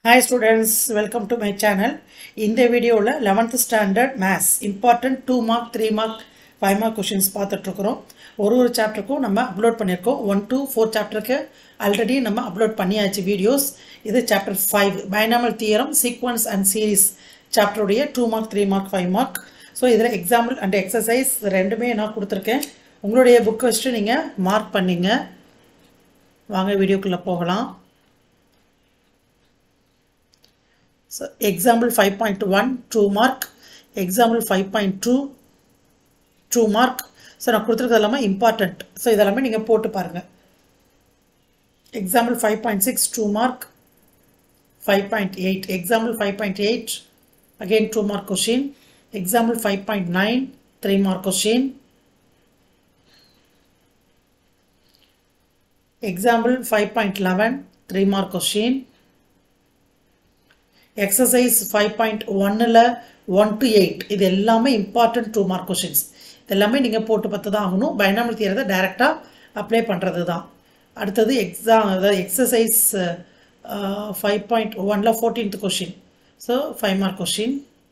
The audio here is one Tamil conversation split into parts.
Hi students welcome to my channel இந்த வீடியோவில் eleventh standard maths important two mark three mark five mark questions பார்த்துட்ருக்குறோம் ஒரு ஒரு சாப்டருக்கும் நம்ம அப்லோட் பண்ணியிருக்கோம் ஒன் டூ ஃபோர் சாப்டருக்கு ஆல்ரெடி நம்ம அப்லோட் பண்ணியாச்சு வீடியோஸ் இது chapter five binomial theorem sequence and series சாப்டருடைய two mark three mark five mark so இதில் எக்ஸாம்பிள் அண்ட் எக்ஸசைஸ் ரெண்டுமே நான் கொடுத்துருக்கேன் உங்களுடைய புக் வச்சுட்டு நீங்கள் மார்க் பண்ணிங்க வாங்க வீடியோக்குள்ளே போகலாம் So example 5.1 2 mark example 5.2 2 mark so நான் கொடுத்துருக்கிறது எல்லாமே இம்பார்ட்டண்ட் ஸோ இதெல்லாமே நீங்கள் போட்டு பாருங்கள் example five point six two mark five point eight example five point eight again two mark question example five point nine three mark question example five point eleven three mark question exercise five point ஒன்னில் ஒன் டு எயிட் இது எல்லாமே இம்பார்ட்டன்ட் டூ மார்க் கொஷின்ஸ் இது எல்லாமே நீங்கள் போட்டு பார்த்து தான் ஆகணும் பைனாமல் தியரத்தை டைரெக்டாக அப்ளை பண்ணுறது தான் அடுத்தது எக்ஸாம் அதாவது எக்ஸசைஸ் ஃபைவ் பாயிண்ட் ஒனில் fourteenth question so five mark question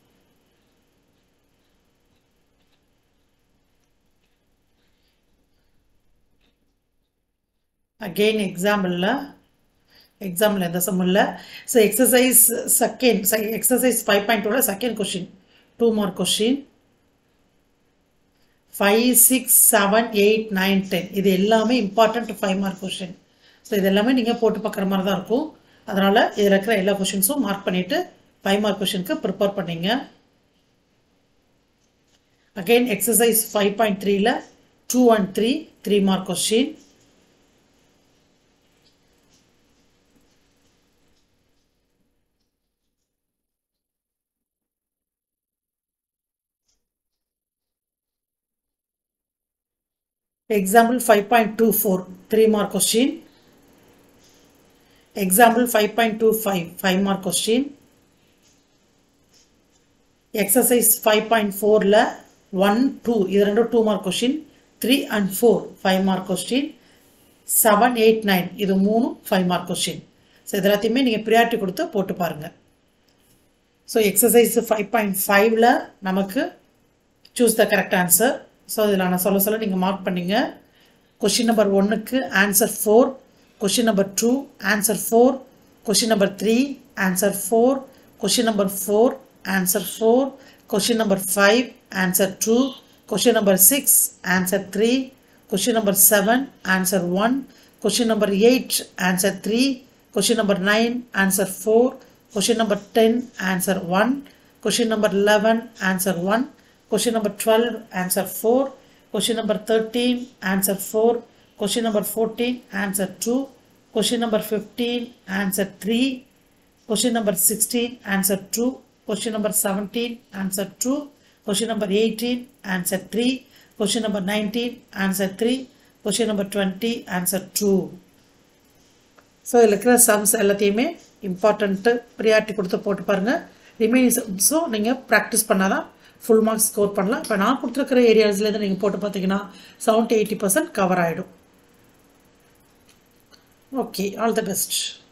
again எக்ஸாம்பிளில் எக்ஸாம்பிள் எந்த சம் இல்லை so exercise second exercise five point டூவில் second question two mark question five six seven eight nine ten இது எல்லாமே important five mark question so இது எல்லாமே நீங்கள் போட்டு பார்க்குற மாதிரி தான் இருக்கும் அதனால் இதில் இருக்கிற எல்லா கொஷின்ஸும் மார்க் பண்ணிவிட்டு ஃபைவ் மார்க் கொஷினுக்கு ப்ரிப்பேர் பண்ணிங்க அகெயின் எக்ஸசைஸ் ஃபைவ் பாயிண்ட் த்ரீல two and three three mark question Example 5.24, 3 mark question. Example 5.25, 5 mark question. Exercise 5.4ல 1, 2, இது ரெண்டு 2 mark question. 3 and 4, 5 mark question. 7, 8, 9, இது மூணு 5 mark question. ஸோ இது எல்லாத்தையுமே நீங்கள் ப்ரியாரிட்டி கொடுத்து போட்டு பாருங்கள் ஸோ எக்ஸசைஸ் ஃபைவ் பாயிண்ட் ஃபைவ்ல நமக்கு choose the correct answer so இதில் நான் சொல்ல சொல்ல நீங்கள் மார்க் பண்ணிங்க கொஷின் நம்பர் ஒன்றுக்கு answer four question number two answer four question number three answer four question number four answer four question number five answer two question number six answer three question number seven answer one question number eight answer three question number nine answer four question number ten answer one question number eleven answer one Question number 12, answer 4. Question number 13, answer 4. Question number 14, answer 2. Question number 15, answer 3. Question number 16, answer 2. Question number 17, answer 2. Question number 18, answer 3. Question number 19, answer 3. Question number 20, answer 2. So இதில் இருக்கிற சம்ஸ் எல்லாத்தையுமே இம்பார்ட்டண்ட்டு ப்ரியாரிட்டி கொடுத்து போட்டு பாருங்கள் ரிமைனிங் சம்ஸும் நீங்கள் ப்ராக்டிஸ் பண்ணால் தான் ஃபுல் மார்க்ஸ் ஸ்கோர் பண்ணலாம் இப்போ நான் கொடுத்துருக்கிற ஏரியாஸ்லேருந்து நீங்கள் போட்டு பார்த்தீங்கன்னா செவன்ட்டி எயிட்டி பர்சன்ட் கவர் ஆகிடும் ஓகே ஆல் த பெஸ்ட்